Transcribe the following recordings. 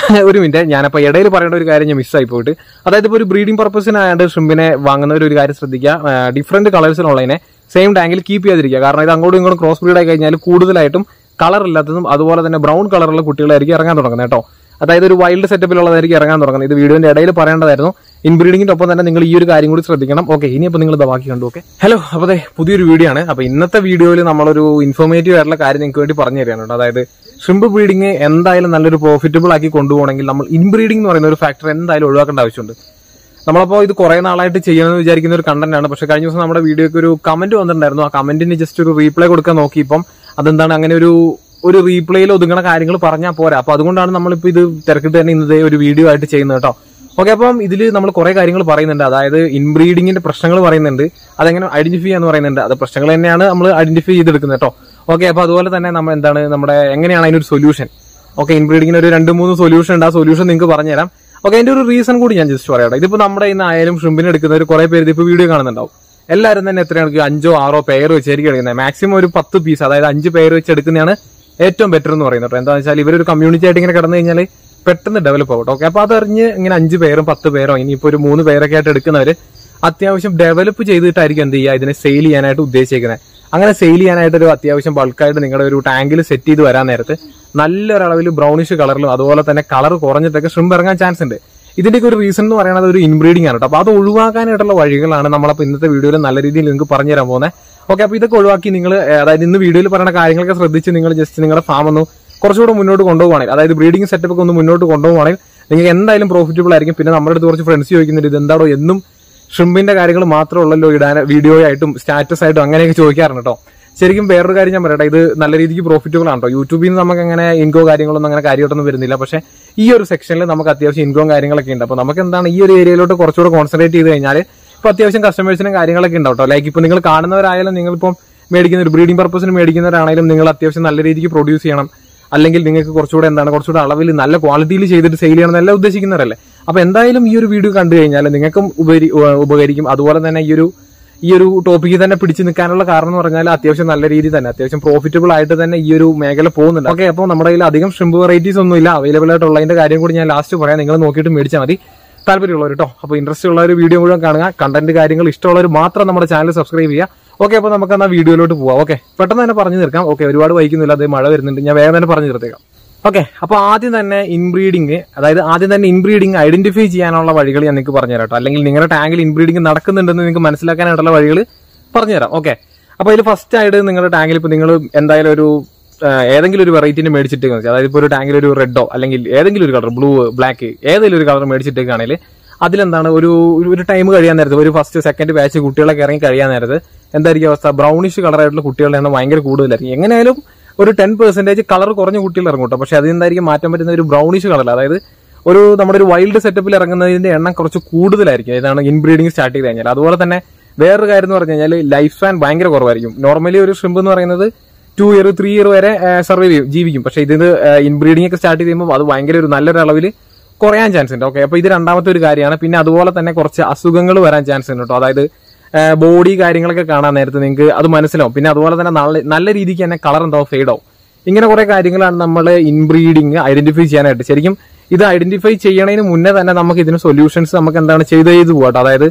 ഒരു മിനിറ്റ് ഞാനപ്പോ ഇടയിൽ പറയേണ്ട ഒരു കാര്യം ഞാൻ മിസ്സായി പോയിട്ട് അതായത് ഇപ്പോൾ ഒരു ബ്രീഡിംഗ് പർപ്പസിനായിട്ട് ഷ്രിമ്പിനെ വാങ്ങുന്നവർ ഒരു കാര്യം ശ്രദ്ധിക്കുക ഡിഫറെന്റ് കളേഴ്സിലുള്ളതിനെ സെയിം ടാങ്കിൽ കീപ്പ് ചെയ്തിരിക്കുക കാരണം ഇത് അങ്ങോട്ടും ഇങ്ങോട്ടും ക്രോസ് ബ്രീഡ് ആയി കഴിഞ്ഞാൽ കൂടുതലായിട്ടും കളർ ഇല്ലാത്തതും അതുപോലെ തന്നെ ബ്രൗൺ കളറുള്ള കുട്ടികളായിരിക്കും ഇറങ്ങാൻ തുടങ്ങുന്നത് കേട്ടോ അതായത് ഒരു വൈൽഡ് സെറ്റപ്പിലുള്ളതായിരിക്കും ഇറങ്ങാൻ തുടങ്ങുന്നത് ഇത് വീഡിയോന്റെ ഇടയിൽ പറയേണ്ടതായിരുന്നു ഇൻബ്രീഡിങ്ങിന്റെ ഒപ്പം തന്നെ നിങ്ങൾ ഈ ഒരു കാര്യം കൂടി ശ്രദ്ധിക്കണം ഓക്കെ ഇനിയിപ്പോൾ നിങ്ങൾ ഇത് ബാക്കി കണ്ടു ഓക്കെ ഹലോ അപ്പോൾ അതെ പുതിയൊരു വീഡിയോ ആണ് അപ്പോൾ ഇന്നത്തെ വീഡിയോയിൽ നമ്മളൊരു ഇൻഫോർമേറ്റീവ് ആയിട്ടുള്ള കാര്യം നിങ്ങൾക്ക് വേണ്ടി പറഞ്ഞു തരാണ് കേട്ടോ അതായത് ഷ്രിമ്പ് ബ്രീഡിങ് എന്തായാലും നല്ലൊരു പ്രോഫിറ്റബിൾ ആക്കി കൊണ്ടുപോകണമെങ്കിൽ നമ്മൾ ഇൻബ്രീഡിംഗ് എന്ന് പറയുന്ന ഒരു ഫാക്ടർ എന്തായാലും ഒഴിവാക്കേണ്ട ആവശ്യമുണ്ട് നമ്മളപ്പോൾ ഇത് കുറെ നാളായിട്ട് ചെയ്യണമെന്ന് വിചാരിക്കുന്ന ഒരു കണ്ടന്റ് ആണ് പക്ഷെ കഴിഞ്ഞ ദിവസം നമ്മുടെ വീഡിയോക്ക് ഒരു കമന്റ് വന്നിട്ടുണ്ടായിരുന്നു ആ കമന്റിന് ജസ്റ്റ് ഒരു റീപ്ലൈ കൊടുക്കാൻ നോക്കിയപ്പം അതെന്താണ് അങ്ങനെ ഒരു ഒരു റീപ്ലേയിൽ ഒതുങ്ങണ കാര്യങ്ങൾ പറഞ്ഞാൽ പോരാ അപ്പൊ അതുകൊണ്ടാണ് നമ്മളിപ്പോൾ ഇത് തിരക്കിട്ട് തന്നെ ഇന്നത്തെ ഒരു വീഡിയോ ആയിട്ട് ചെയ്യുന്നത് കേട്ടോ ഓക്കെ അപ്പം ഇതിൽ നമ്മൾ കുറെ കാര്യങ്ങൾ പറയുന്നുണ്ട് അതായത് ഇൻബ്രീഡിങ്ങിന്റെ പ്രശ്നങ്ങൾ പറയുന്നുണ്ട് അതെങ്ങനെ ഐഡന്റിഫൈ ചെയ്യാന്ന് പറയുന്നുണ്ട് അത് പ്രശ്നങ്ങൾ തന്നെയാണ് നമ്മൾ ഐഡന്റിഫൈ ചെയ്തെടുക്കുന്നത് കേട്ടോ ഓക്കെ അപ്പൊ അതുപോലെ തന്നെ നമ്മൾ എന്താണ് നമ്മുടെ എങ്ങനെയാണ് അതിനൊരു സൊല്യൂഷൻ ഓക്കെ ഇൻബ്രീഡിങ്ങിന് ഒരു രണ്ട് മൂന്ന് സൊല്യൂഷൻ ഉണ്ട് ആ സൊല്യൂഷൻ നിങ്ങൾക്ക് പറഞ്ഞുതരാം ഓക്കെ അതിന്റെ ഒരു റീസൺ കൂടി ഞാൻ ജസ്റ്റ് പറയാം ഇതിപ്പോ നമ്മുടെ ഇന്ന് ആയാലും ഷ്രിമ്പിന് എടുക്കുന്നവർ കുറെ പേര് ഇതിപ്പോ വീഡിയോ കാണുന്നുണ്ടാവും എല്ലാവരും തന്നെ എത്രയാണ് അഞ്ചോ ആറോ പെയർ വെച്ചായിരിക്കും എടുക്കുന്നത് മാക്സിമം ഒരു പത്ത് പീസ് അതായത് അഞ്ച് പെയർ വെച്ച് എടുക്കുന്നതാണ് ഏറ്റവും ബെറ്റർ എന്ന് പറയുന്നത് കേട്ടോ എന്താണെന്ന് വെച്ചാൽ ഇവരൊരു കമ്മ്യൂണിറ്റി ആയിട്ട് ഇങ്ങനെ കിടന്നു കഴിഞ്ഞാൽ പെട്ടെന്ന് ഡെവലപ്പ് ആവും ഓക്കെ അപ്പൊ അതറിഞ്ഞ് ഇങ്ങനെ അഞ്ച് പേരും പത്ത് പേരോ ഇനിയിപ്പോ ഒരു മൂന്ന് പേരൊക്കെ ആയിട്ട് എടുക്കുന്നവര് അത്യാവശ്യം ഡെവലപ്പ് ചെയ്തിട്ടായിരിക്കും എന്ത് ചെയ്യുക ഇതിനെ സെയിൽ ചെയ്യാനായിട്ട് ഉദ്ദേശിക്കുന്നത് അങ്ങനെ സെയിൽ ചെയ്യാനായിട്ട് ഒരു അത്യാവശ്യം ബൾക്കായിട്ട് നിങ്ങളുടെ ഒരു ടാങ്കിൽ സെറ്റ് ചെയ്ത് വരാൻ നേരത്ത് നല്ലൊരളവിൽ ബ്രൗണിഷ് കളറിലും അതുപോലെ തന്നെ കളർ കുറഞ്ഞിട്ടൊക്കെ ഷ്രിമ്പ് ഇറങ്ങാൻ ചാൻസ് ഉണ്ട് ഇതിന്റെയൊക്കെ ഒരു റീസൺ എന്ന് പറയുന്നത് ഒരു ഇൻബ്രീഡിംഗ് ആണ് കേട്ടോ അപ്പൊ അത് ഒഴിവാക്കാനായിട്ടുള്ള വഴികളാണ് നമ്മളപ്പോ ഇന്നത്തെ വീഡിയോയിൽ നല്ല രീതിയിൽ നിങ്ങൾക്ക് പറഞ്ഞു തരാൻ പോകുന്നത് ഓക്കെ അപ്പൊ ഇതൊക്കെ ഒഴിവാക്കി നിങ്ങൾ അതായത് ഇന്ന് വീഡിയോയിൽ പറയുന്ന കാര്യങ്ങളൊക്കെ ശ്രദ്ധിച്ച് നിങ്ങൾ ജസ്റ്റ് നിങ്ങളുടെ ഫാം ഒന്ന് കുറച്ചുകൂടെ മുന്നോട്ട് കൊണ്ടുപോകുവാണെങ്കിൽ അതായത് ബ്രീഡിംഗ് സെറ്റപ്പ് ഒക്കെ ഒന്ന് മുന്നോട്ട് കൊണ്ടുപോകുവാണെങ്കിൽ നിങ്ങൾക്ക് എന്തായാലും പ്രോഫിറ്റബിൾ ആയിരിക്കും പിന്നെ നമ്മുടെ അടുത്ത് കുറച്ച് ഫ്രണ്ട്സ് ചോദിക്കുന്നുണ്ട് ഇത് എന്താണോ എന്നും ഷ്രിമ്പിന്റെ കാര്യങ്ങൾ മാത്രമേ ഉള്ളല്ലോ ഇടാൻ വീഡിയോ ആയിട്ടും സ്റ്റാറ്റസ് ആയിട്ടും അങ്ങനെയൊക്കെ ചോദിക്കാറുണ്ട് കേട്ടോ ശരിക്കും വേറൊരു കാര്യം ഞാൻ പറയട്ടെ ഇത് നല്ല രീതിക്ക് പ്രോഫിറ്റബിൾ ആണ് കേട്ടോ യൂട്യൂബിൽ നിന്ന് നമുക്ക് അങ്ങനെ ഇൻകോ കാര്യങ്ങളൊന്നും അങ്ങനെ കാര്യമായിട്ടൊന്നും വരുന്നില്ല പക്ഷേ ഈ ഒരു സെക്ഷനിൽ നമുക്ക് അത്യാവശ്യം ഇൻകോം കാര്യങ്ങളൊക്കെ ഉണ്ട് അപ്പൊ നമുക്ക് എന്താണ് ഈ ഒരു ഏരിയയിലോട്ട് കുറച്ചുകൂടെ കോൺസെൻട്രേറ്റ് ചെയ്ത് കഴിഞ്ഞാൽ ഇപ്പൊ അത്യാവശ്യം കസ്റ്റമേഴ്സിനും കാര്യങ്ങളൊക്കെ ഉണ്ടാവും കേട്ടോ ലൈക്ക് ഇപ്പൊ നിങ്ങൾ കാണുന്നവരായാലും നിങ്ങളിപ്പം മേടിക്കുന്ന ഒരു ബ്രീഡിംഗ് പർപ്പസിന് മേടിക്കുന്നവരാണെങ്കിലും നിങ്ങൾ അത്യാവശ്യം നല്ല രീതിക്ക് പ്രൊഡ്യൂസ് ചെയ്യണം അല്ലെങ്കിൽ നിങ്ങൾക്ക് കുറച്ചുകൂടെ എന്താണ് കുറച്ചുകൂടെ അളവിൽ നല്ല ക്വാളിറ്റിയിൽ ചെയ്തിട്ട് സെയിൽ ചെയ്യണം എന്നല്ല ഉദ്ദേശിക്കുന്നവരല്ലേ അപ്പൊ എന്തായാലും ഈ ഒരു വീഡിയോ കണ്ടു കഴിഞ്ഞാൽ നിങ്ങൾക്കും ഉപരി ഉപകരിക്കും അതുപോലെ തന്നെ ഈ ഒരു ഈ ഒരു ടോപ്പിക്ക് തന്നെ പിടിച്ചു നിൽക്കാനുള്ള കാരണം എന്ന് പറഞ്ഞാൽ അത്യാവശ്യം നല്ല രീതിയിൽ തന്നെ അത്യാവശ്യം പ്രോഫിറ്റബിൾ ആയിട്ട് തന്നെ ഈ ഒരു മേഖല പോകുന്നുണ്ട് ഓക്കെ അപ്പോൾ നമ്മുടെ കയ്യിൽ അധികം ഷ്രിമ്പ് വെറൈറ്റീസ് ഒന്നും ഇല്ല അവൈലബിൾ ആയിട്ടുള്ളതിന്റെ കാര്യം കൂടി ഞാൻ ലാസ്റ്റ് പറയാം നിങ്ങൾ നോക്കിയിട്ട് മേടിച്ചാൽ മതി താല്പര്യമുള്ളവർ കേട്ടോ അപ്പോൾ ഇൻട്രസ്റ്റ് ഉള്ള ഒരു വീഡിയോ മുഴുവൻ കാണുക കണ്ടന്റ് കാര്യങ്ങൾ ഇഷ്ടമുള്ളവർ മാത്രം നമ്മുടെ ചാനൽ സബ്സ്ക്രൈബ് ചെയ്യുക ഓക്കെ അപ്പോൾ നമുക്ക് എന്നാൽ വീഡിയോയിലോട്ട് പോവാം ഓക്കെ പെട്ടെന്ന് തന്നെ പറഞ്ഞു തീർക്കാം ഓക്കെ ഒരുപാട് വൈകുന്നില്ല അത് മഴ വരുന്നുണ്ട് ഞാൻ വേഗം തന്നെ പറഞ്ഞു തീർത്തേക്കാം ഓക്കെ അപ്പൊ ആദ്യം തന്നെ ഇൻബ്രീഡിങ് അതായത് ആദ്യം തന്നെ ഇൻബ്രീഡിങ് ഐഡന്റിഫൈ ചെയ്യാനുള്ള വഴികൾ ഞാൻ നിങ്ങൾക്ക് പറഞ്ഞുതരാം കേട്ടോ അല്ലെങ്കിൽ നിങ്ങളുടെ ടാങ്കിൽ ഇൻബ്രീഡിങ് നടക്കുന്നുണ്ടെന്ന് നിങ്ങൾക്ക് മനസ്സിലാക്കാനായിട്ടുള്ള വഴികൾ പറഞ്ഞുതരാം ഓക്കെ അപ്പൊ ഇതിൽ ഫസ്റ്റ് ആയിട്ട് നിങ്ങളുടെ ടാങ്കിൽ ഇപ്പൊ നിങ്ങൾ എന്തായാലും ഒരു ഏതെങ്കിലും ഒരു വെറൈറ്റിനെ മേടിച്ചിട്ടേക്ക് അതായത് ഇപ്പോൾ ഒരു ടാങ്കിൽ ഒരു റെഡോ അല്ലെങ്കിൽ ഏതെങ്കിലും ഒരു കളർ ബ്ലൂ ബ്ലാക്ക് ഏതെങ്കിലും ഒരു കളർ മേടിച്ചിട്ടേക്കാണെങ്കിൽ അതിലെന്താണ് ഒരു ഒരു ടൈം കഴിയാൻ നേരത്ത് ഒരു ഫസ്റ്റ് സെക്കൻഡ് ബാച്ച് കുട്ടികളൊക്കെ ഇറങ്ങി കഴിയാൻ നേരത്ത് എന്തായിരിക്കും അവസ്ഥ ബ്രൗണിഷ് കളറായിട്ടുള്ള കുട്ടികളുടെ എണ്ണം ഭയങ്കര കൂടുതലായിരിക്കും എങ്ങനെയായാലും ഒരു ടെൻ പെർസെന്റേജ് കളർ കുറഞ്ഞ കുട്ടികൾ ഇറങ്ങും കേട്ടോ പക്ഷെ അതെന്തായിരിക്കും മാറ്റാൻ പറ്റുന്ന ഒരു ബ്രൗണിഷ് കളർ അതായത് ഒരു നമ്മുടെ ഒരു വൈൽഡ് സെറ്റപ്പിൽ ഇറങ്ങുന്നതിന്റെ എണ്ണം കുറച്ച് കൂടുതലായിരിക്കും ഇതാണ് ഇൻബ്രീഡിംഗ് സ്റ്റാർട്ട് ചെയ്ത് കഴിഞ്ഞാൽ അതുപോലെ തന്നെ വേറൊരു കാര്യം എന്ന് പറഞ്ഞു കഴിഞ്ഞാൽ ലൈഫ് സ്പാൻ ഭയങ്കര കുറവായിരിക്കും നോർമലി ഒരു ഷ്രിമ്പ് എന്ന് പറയുന്നത് ടു ഇയർ ത്രീ ഇയർ വരെ സർവൈവ് ചെയ്യും ജീവിക്കും പക്ഷെ ഇത് ഇൻബ്രീഡിംഗ് ഒക്കെ സ്റ്റാർട്ട് ചെയ്യുമ്പോൾ അത് ഭയങ്കര ഒരു നല്ലൊരു അളവിൽ കുറയാൻ ചാൻസ് ഉണ്ട് ഓക്കെ അപ്പൊ ഇത് രണ്ടാമത്തെ ഒരു കാര്യമാണ് പിന്നെ അതുപോലെ തന്നെ കുറച്ച് അസുഖങ്ങൾ വരാൻ ചാൻസ് ഉണ്ട് കേട്ടോ അതായത് ബോഡി കാര്യങ്ങളൊക്കെ കാണാൻ നേരത്ത് നിങ്ങൾക്ക് അത് മനസ്സിലാവും പിന്നെ അതുപോലെ തന്നെ നല്ല നല്ല രീതിക്ക് തന്നെ കളർ എന്താവും ഫെയ്ഡ് ആവും ഇങ്ങനെ കുറെ കാര്യങ്ങളാണ് നമ്മൾ ഇൻബ്രീഡിങ് ഐഡന്റിഫൈ ചെയ്യാനായിട്ട് ശരിക്കും ഇത് ഐഡന്റിഫൈ ചെയ്യണതിന് മുന്നേ തന്നെ നമുക്ക് ഇതിന് സൊല്യൂഷൻസ് നമുക്ക് എന്താണ് ചെയ്ത് ചെയ്ത് പോകട്ടോ അതായത്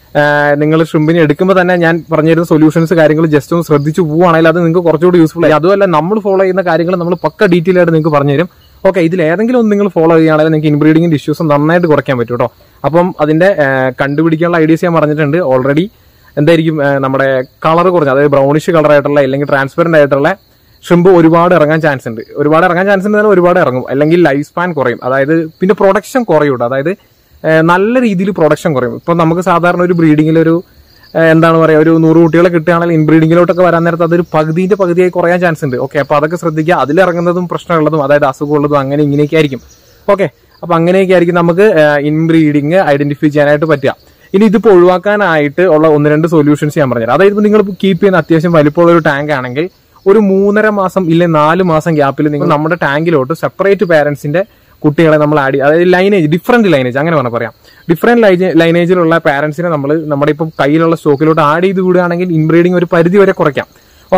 നിങ്ങൾ ഷ്രിമ്പിനെ എടുക്കുമ്പോൾ തന്നെ ഞാൻ പറഞ്ഞിരുന്ന സൊല്യൂഷൻസ് കാര്യങ്ങൾ ജസ്റ്റ് ഒന്ന് ശ്രദ്ധിച്ചു പോവുകയാണെങ്കിൽ അത് നിങ്ങൾക്ക് കുറച്ചുകൂടി യൂസ്ഫുൾ ആയി അതുമല്ല നമ്മൾ ഫോളോ ചെയ്യുന്ന കാര്യങ്ങൾ നമ്മൾ പക്ക ഡീറ്റെയിൽ ആയിട്ട് നിങ്ങൾക്ക് പറഞ്ഞുതരും ഓക്കെ ഇതിൽ ഏതെങ്കിലും ഒന്ന് നിങ്ങൾ ഫോളോ ചെയ്യുകയാണെങ്കിൽ നിങ്ങൾക്ക് ഇൻബ്രീഡിങ്ങിന്റെ ഇഷ്യൂസ് നന്നായിട്ട് കുറയ്ക്കാൻ പറ്റും കേട്ടോ അപ്പം അതിന്റെ കണ്ടുപിടിക്കാനുള്ള ഐഡിയസ് ഞാൻ പറഞ്ഞിട്ടുണ്ട് ഓൾറെഡി എന്തായിരിക്കും നമ്മുടെ കളർ കുറഞ്ഞ അതായത് ബ്രൗണിഷ് കളർ ആയിട്ടുള്ള അല്ലെങ്കിൽ ട്രാൻസ്പെറന്റ് ആയിട്ടുള്ള ഷ്രിമ്പ് ഒരുപാട് ഇറങ്ങാൻ ചാൻസ് ഉണ്ട് ഒരുപാട് ഇറങ്ങാൻ ചാൻസ് ഉണ്ടെങ്കിൽ ഒരുപാട് ഇറങ്ങും അല്ലെങ്കിൽ ലൈഫ് സ്പാൻ കുറയും അതായത് പിന്നെ പ്രൊഡക്ഷൻ കുറയും അതായത് നല്ല രീതിയിൽ പ്രൊഡക്ഷൻ കുറയും ഇപ്പൊ നമുക്ക് സാധാരണ ഒരു ബ്രീഡിങ്ങിൽ ഒരു എന്താണ് പറയുക ഒരു നൂറ് കുട്ടികളെ കിട്ടുകയാണെങ്കിൽ ഇൻബ്രീഡിങ്ങിലോട്ടൊക്കെ വരാൻ നേരത്ത് അതൊരു പകുതിന്റെ പകുതിയായി കുറയാൻ ചാൻസ് ഉണ്ട് ഓക്കെ അപ്പൊ അതൊക്കെ ശ്രദ്ധിക്കുക അതിലിറങ്ങുന്നതും പ്രശ്നമുള്ളതും അതായത് അസുഖമുള്ളതും അങ്ങനെ ഇങ്ങനെയൊക്കെ ആയിരിക്കും ഓക്കെ അപ്പൊ അങ്ങനെയൊക്കെ ആയിരിക്കും നമുക്ക് ഇൻബ്രീഡിങ് ഐഡന്റിഫൈ ചെയ്യാനായിട്ട് പറ്റുക ഇനി ഇതിപ്പോ ഒഴിവാക്കാനായിട്ട് ഉള്ള ഒന്ന് രണ്ട് സൊല്യൂഷൻസ് ഞാൻ പറഞ്ഞുതരാം അതായത് നിങ്ങൾ കീപ്പ് ചെയ്യുന്ന അത്യാവശ്യം വലിപ്പമുള്ള ഒരു ടാങ്ക് ആണെങ്കിൽ ഒരു മൂന്നര മാസം ഇല്ലെ നാല് മാസം ഗ്യാപ്പിൽ നിങ്ങൾ നമ്മുടെ ടാങ്കിലോട്ട് സെപ്പറേറ്റ് പാരന്റ്സിന്റെ കുട്ടികളെ നമ്മൾ ആഡ് ചെയ്യും അതായത് ലൈനേജ് ഡിഫറെന്റ് ലൈനേജ് അങ്ങനെ വേണം പറയാം ഡിഫറെന്റ് ലൈനേജിലുള്ള പാരന്റ്സിനെ നമ്മൾ നമ്മുടെ ഇപ്പം കയ്യിലുള്ള സ്റ്റോക്കിലോട്ട് ആഡ് ചെയ്ത് വിടുകയാണെങ്കിൽ ഇൻബ്രീഡിങ് ഒരു പരിധി വരെ കുറയ്ക്കാം ഓക്കെ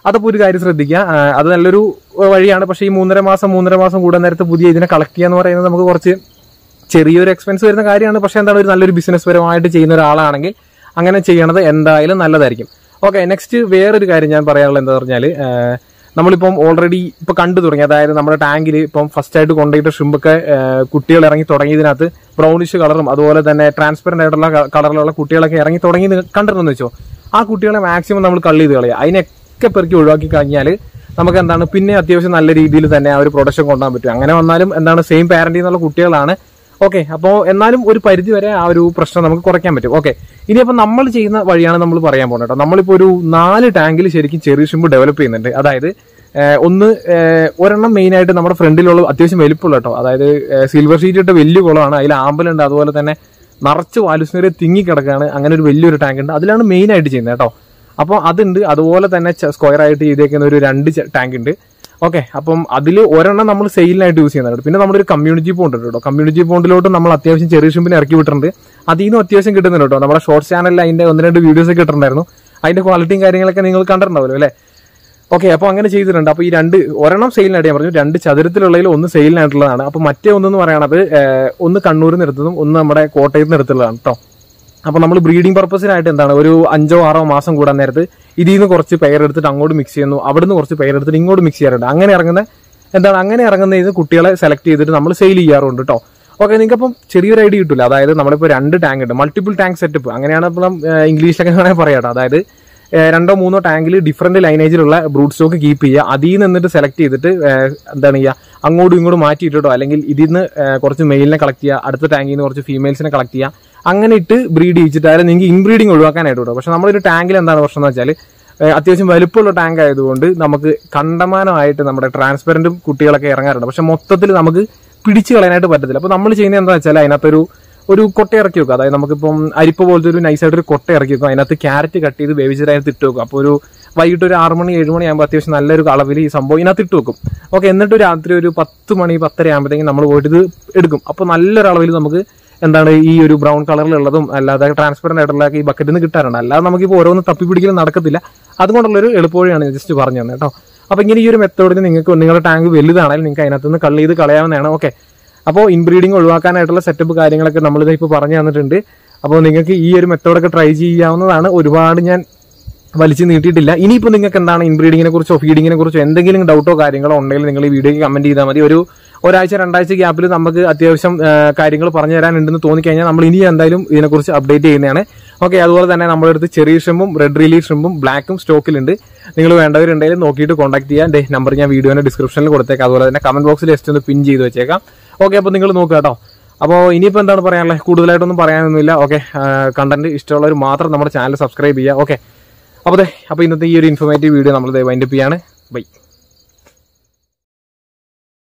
അതപ്പോൾ ഒരു കാര്യം ശ്രദ്ധിക്കുക ആ, അത് നല്ലൊരു വഴിയാണ് പക്ഷേ ഈ മൂന്നര മാസം മൂന്നര മാസം കൂടെ നേരത്തെ പുതിയ ഇതിനെ കളക്ട് ചെയ്യുക എന്ന് പറയുന്നത് നമുക്ക് കുറച്ച് ചെറിയൊരു എക്സ്പെൻസ് വരുന്ന കാര്യമാണ് പക്ഷെ എന്താണ് ഒരു നല്ലൊരു ബിസിനസ് പരമായിട്ട് ചെയ്യുന്ന ഒരാളാണെങ്കിൽ അങ്ങനെ ചെയ്യണത് എന്തായാലും നല്ലതായിരിക്കും ഓക്കെ നെക്സ്റ്റ് വേറൊരു കാര്യം ഞാൻ പറയാനുള്ളത് എന്താ പറഞ്ഞാൽ നമ്മളിപ്പം ഓൾറെഡി ഇപ്പൊ കണ്ടു തുടങ്ങി അതായത് നമ്മുടെ ടാങ്കിൽ ഇപ്പം ഫസ്റ്റ് ആയിട്ട് കൊണ്ടുപോയിട്ട് ഷ്രിമ്പൊക്കെ കുട്ടികൾ ഇറങ്ങി തുടങ്ങിയതിനകത്ത് ബ്രൗണിഷ് കളറും അതുപോലെ തന്നെ ട്രാൻസ്പെറന്റ് ആയിട്ടുള്ള കളറിലുള്ള കുട്ടികളൊക്കെ ഇറങ്ങി തുടങ്ങി കണ്ടിരുന്നെന്ന് വെച്ചോ ആ കുട്ടികളെ മാക്സിമം നമ്മൾ കള്ളി ചെയ്ത് കളയുക അതിനൊക്കെ പെറുക്കി ഒഴിവാക്കി കഴിഞ്ഞാൽ നമുക്ക് എന്താണ് പിന്നെ അത്യാവശ്യം നല്ല രീതിയിൽ തന്നെ ആ ഒരു പ്രൊഡക്ഷൻ കൊണ്ടുപോകാൻ പറ്റും അങ്ങനെ വന്നാലും എന്താണ് സെയിം പാരന്റിൽ നിന്നുള്ള കുട്ടികളാണ് ഓക്കെ അപ്പോൾ എന്നാലും ഒരു പരിധി വരെ ആ ഒരു പ്രശ്നം നമുക്ക് കുറയ്ക്കാൻ പറ്റും ഓക്കെ ഇനിയപ്പോൾ നമ്മൾ ചെയ്യുന്ന വഴിയാണ് നമ്മൾ പറയാൻ പോകുന്നത് കേട്ടോ നമ്മളിപ്പോൾ ഒരു നാല് ടാങ്കിൽ ശരിക്കും ചെറിയ ഷിമ്പ് ഡെവലപ്പ് ചെയ്യുന്നുണ്ട് അതായത് ഏഹ്, ഒന്ന് ഏഹ്, ഒരെണ്ണം മെയിൻ ആയിട്ട് നമ്മുടെ ഫ്രണ്ടിലുള്ള അത്യാവശ്യം വലിപ്പമുള്ള കേട്ടോ അതായത് സിൽവർ ഷീറ്റ് ഇട്ട വലിയ കുളമാണ് അതിൽ ആമ്പലുണ്ട് അതുപോലെ തന്നെ നിറച്ച് വാലുസ്നേരെ തിങ്ങി കിടക്കുകയാണ് അങ്ങനെ ഒരു വലിയൊരു ടാങ്ക് ഉണ്ട് അതിലാണ് മെയിൻ ആയിട്ട് ചെയ്യുന്നത് കേട്ടോ അപ്പോൾ അതുണ്ട് അതുപോലെ തന്നെ സ്ക്വയർ ആയിട്ട് ചെയ്തേക്കുന്ന ഒരു രണ്ട് ടാങ്ക് ഉണ്ട് ഓക്കെ അപ്പം അതിൽ ഒരെണ്ണം നമ്മൾ സെയിലിനായിട്ട് യൂസ് ചെയ്യുന്നുണ്ട് പിന്നെ നമ്മളൊരു കമ്മ്യൂണിറ്റി പോണ്ട് കേട്ടോ കമ്മ്യൂണിറ്റി പോണ്ടിലോട്ട് നമ്മൾ അത്യാവശ്യം ചെറിയ ഷിമ്പിനെ ഇറക്കി വിട്ടിട്ടുണ്ട് അതിൽ നിന്നും അത്യാവശ്യം കിട്ടുന്നുണ്ട് കേട്ടോ നമ്മുടെ ഷോർട്സ് ചാനലിൽ അതിന്റെ ഒന്ന് രണ്ട് വീഡിയോസ് ഒക്കെ ഇട്ടിട്ടുണ്ടായിരുന്നു അതിന്റെ ക്വാളിറ്റിയും കാര്യങ്ങളൊക്കെ നിങ്ങൾ കണ്ടിട്ടുണ്ടാവുമല്ലോ അല്ലേ ഓക്കെ അപ്പോൾ അങ്ങനെ ചെയ്തിട്ടുണ്ട് അപ്പോൾ ഈ രണ്ട് ഒരെണ്ണം സെയിലിനായിട്ട് ഞാൻ പറഞ്ഞു രണ്ട് ചതുരത്തിലുള്ളതിൽ ഒന്ന് സെയിലിനായിട്ടുള്ളതാണ് അപ്പോൾ മറ്റേ ഒന്നെന്ന് പറയണത് ഏഹ്, ഒന്ന് കണ്ണൂരിൽ നിന്ന് എടുത്തതും ഒന്ന് നമ്മുടെ കോട്ടയത്ത് നിന്ന് എടുത്തുള്ളതാണ് കേട്ടോ അപ്പോൾ നമ്മൾ ബ്രീഡിംഗ് പർപ്പസിനായിട്ട് എന്താണ് ഒരു അഞ്ചോ ആറോ മാസം കൂടാൻ നേരത്ത് ഇതിൽ നിന്ന് കുറച്ച് പെയർ എടുത്തിട്ട് അങ്ങോട്ട് മിക്സ് ചെയ്യുന്നു അവിടുന്ന് കുറച്ച് പെയർ എടുത്തിട്ട് ഇങ്ങോട്ട് മിക്സ് ചെയ്യാറുണ്ട് അങ്ങനെ ഇറങ്ങുന്ന എന്താണ് അങ്ങനെ ഇറങ്ങുന്ന ഇത് കുട്ടികളെ സെലക്ട് ചെയ്തിട്ട് നമ്മൾ സെയിൽ ചെയ്യാറുണ്ട് കേട്ടോ ഓക്കെ നിങ്ങൾക്ക് അപ്പം ചെറിയൊരു ഐഡിയ കിട്ടില്ല അതായത് നമ്മളിപ്പോൾ രണ്ട് ടാങ്ക് ഉണ്ട് മൾട്ടിപ്പിൾ ടാങ്ക് സെറ്റപ്പ് അങ്ങനെയാണ് ഇപ്പം ഇംഗ്ലീഷിലൊക്കെ വേണമെങ്കിൽ പറയാം കേട്ടോ അതായത് ഏഹ് രണ്ടോ മൂന്നോ ടാങ്കിൽ ഡിഫറെന്റ് ലൈനേജിലുള്ള ബ്രൂഡ് സ്റ്റോക്ക് കീപ്പ് ചെയ്യുക അതിൽ നിന്ന് എന്നിട്ട് സെലക്ട് ചെയ്തിട്ട് ഏഹ് എന്താണ് ചെയ്യുക അങ്ങോട്ടും ഇങ്ങോട്ടും മാറ്റിയിട്ടോ അല്ലെങ്കിൽ ഇതിൽ നിന്ന് ഏഹ് കുറച്ച് മെയിലിനെ കളക്ട് ചെയ്യുക അടുത്ത ടാങ്കിൽ നിന്ന് കുറച്ച് ഫീമെയിൽസിനെ കളക്ട് ചെയ്യുക അങ്ങനെ ഇട്ട് ബ്രീഡ് ചെയ്യിച്ചിട്ടായാലും നിങ്ങൾക്ക് ഇൻബ്രീഡിങ് ഒഴിവാക്കാനായിട്ട് കേട്ടോ പക്ഷെ നമ്മളൊരു ടാങ്കിൽ എന്താണ് പ്രശ്നം എന്ന് വെച്ചാൽ ഏഹ് അത്യാവശ്യം വലുപ്പമുള്ള ടാങ്ക് ആയതുകൊണ്ട് നമുക്ക് കണ്ടമാനമായിട്ട് നമ്മുടെ ട്രാൻസ്പെറന്റും കുട്ടികളൊക്കെ ഇറങ്ങാറുണ്ട് പക്ഷെ മൊത്തത്തിൽ നമുക്ക് പിടിച്ചു കളയാനായിട്ട് പറ്റത്തില്ല അപ്പൊ നമ്മൾ ചെയ്യുന്നത് എന്താ വെച്ചാൽ അതിനകത്തൊരു ഒരു കൊട്ട ഇറക്കി വെക്കുക അതായത് നമുക്കിപ്പം അരിപ്പ പോലത്തെ ഒരു നൈസായിട്ട് ഒരു കൊട്ട ഇറക്കി വെക്കും അതിനകത്ത് ക്യാരറ്റ് കട്ട് ചെയ്ത് വേവിച്ചിട്ട് അതിനകത്ത് ഇട്ട് വെക്കും അപ്പോൾ ഒരു വൈകിട്ട് ഒരു ആറ് മണി ഏഴ് മണി ആകുമ്പോൾ അത്യാവശ്യം നല്ലൊരു അളവിൽ ഈ സംഭവം ഇതിനകത്ത് ഇട്ട് വെക്കും ഓക്കെ എന്നിട്ട് രാത്രി ഒരു പത്ത് മണി പത്തര ആകുമ്പോഴത്തേക്കും നമ്മൾ പോയിട്ട് ഇത് എടുക്കും അപ്പോൾ നല്ലൊരു അളവിൽ നമുക്ക് എന്താണ് ഈ ഒരു ബ്രൗൺ കളറിലുള്ളതും അല്ലാതെ ട്രാൻസ്പെറന്റ് ആയിട്ടുള്ള ഈ ബക്കറ്റിൽ നിന്ന് കിട്ടാറുണ്ട് അല്ലാതെ നമുക്കിപ്പോൾ ഓരോന്ന് തപ്പിപ്പിടിക്കലും നടക്കത്തില്ല അതുകൊണ്ടുള്ളൊരു എളുപ്പവഴിയാണ് ജസ്റ്റ് പറഞ്ഞു തന്നെ കേട്ടോ അപ്പൊ ഇങ്ങനെ ഈ ഒരു മെത്തേഡിന് നിങ്ങൾക്ക് നിങ്ങളുടെ ടാങ്ക് വലുതാണെങ്കിൽ നിങ്ങൾക്ക് അതിനകത്ത് നിന്ന് കള്ളി ചെയ്ത് കളയാവുന്നതാണ് ഓക്കെ അപ്പോൾ ഇൻബ്രീഡിംഗ് ഒഴിവാക്കാനായിട്ടുള്ള സെറ്റപ്പ് കാര്യങ്ങളൊക്കെ നമ്മളിത് ഇപ്പോൾ പറഞ്ഞു തന്നിട്ടുണ്ട് അപ്പോൾ നിങ്ങൾക്ക് ഈ ഒരു മെത്തേഡൊക്കെ ട്രൈ ചെയ്യാവുന്നതാണ് ഒരുപാട് ഞാൻ വലിച്ചു നീട്ടിയിട്ടില്ല ഇനിയിപ്പോൾ നിങ്ങൾക്ക് എന്താണ് ഇൻബ്രീഡിങ്ങിനെ കുറിച്ചോ ഫീഡിങ്ങിനെ കുറിച്ചോ എന്തെങ്കിലും ഡൗട്ടോ കാര്യങ്ങളോ ഉണ്ടെങ്കിൽ നിങ്ങൾ ഈ വീഡിയോയ്ക്ക് കമന്റ് ചെയ്താൽ മതി ഒരു ഒരാഴ്ച രണ്ടാഴ്ച ഗ്യാപ്പിൽ നമുക്ക് അത്യാവശ്യം കാര്യങ്ങൾ പറഞ്ഞു തരാനുണ്ടെന്ന് തോന്നിക്കഴിഞ്ഞാൽ നമ്മൾ ഇനി എന്തായാലും ഇതിനെക്കുറിച്ച് അപ്ഡേറ്റ് ചെയ്യുന്നതാണ് ഓക്കെ അതുപോലെ തന്നെ നമ്മുടെ അടുത്ത് ചെറിയ ഷ്രിമ്പും റെഡ് റിലീ ഷ്രിമ്പും ബ്ലാക്കും സ്റ്റോക്കിലുണ്ട് നിങ്ങൾ വേണ്ടവരുണ്ടെങ്കിൽ നോക്കിയിട്ട് കോൺടാക്ട് ചെയ്യാൻ ദേ നമ്പർ ഞാൻ വീഡിയോന്റെ ഡിസ്ക്രിപ്ഷനിൽ കൊടുത്തേക്കാം അതുപോലെ തന്നെ കമന്റ് ബോക്സിൽ ജസ്റ്റ് ഒന്ന് പിൻ ചെയ്ത് വെച്ചേക്കാം ഓക്കെ അപ്പോൾ നിങ്ങൾ നോക്കുക കേട്ടോ അപ്പോൾ ഇനിയിപ്പോൾ എന്താണ് പറയാനുള്ളത് കൂടുതലായിട്ടൊന്നും പറയാനൊന്നുമില്ല ഓക്കെ കണ്ടന്റ് ഇഷ്ടമുള്ളവർ മാത്രം നമ്മുടെ ചാനൽ സബ്സ്ക്രൈബ് ചെയ്യുക ഓക്കെ അപ്പോൾ അതെ അപ്പോൾ ഇന്നത്തെ ഈ ഒരു ഇൻഫോർമേറ്റീവ് വീഡിയോ നമ്മൾ വൈൻഡപ്പ് ചെയ്യാണ് ബൈ